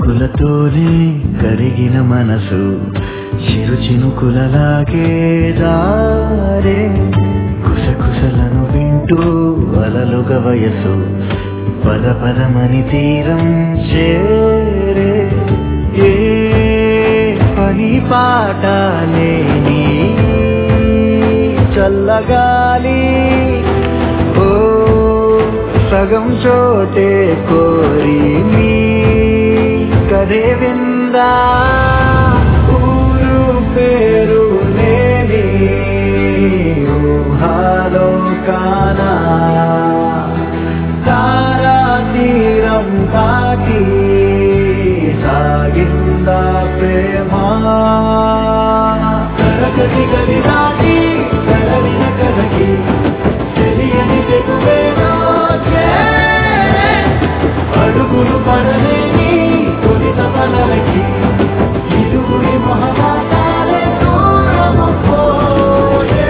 పలుకులతోనే కరిగిన మనసు చిరు చినుకులలాగే దారే కుసకుసలను వింటూ అలలుగ వయసు పద పదమని తీరం చేరే ఏ పని పాట లేని చల్లగాలి ఓ సగం చోటే కోరి మీ కదే విందా ఊరు పేరు లేని ఊహాలో కానా తారా తీరం తాకి సాగిందా ప్రేమ తరగతి గది దాటి కదలిన కదకి తెలియని తెగువేదో చేరే. అడుగులు పడలేని తొలి తపనలకి ఇరువురి మహమాతాలే దూరము పోయే.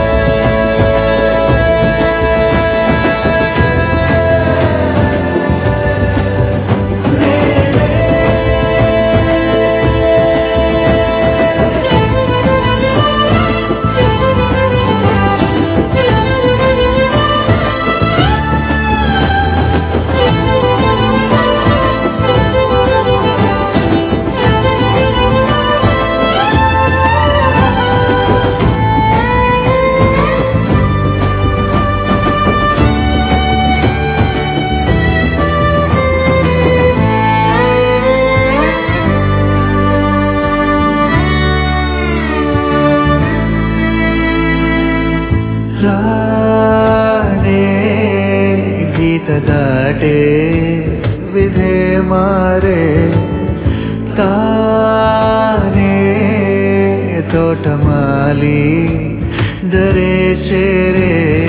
రానే గీత దాటే విధే మారే తానే తోటమాలి దరే చేరే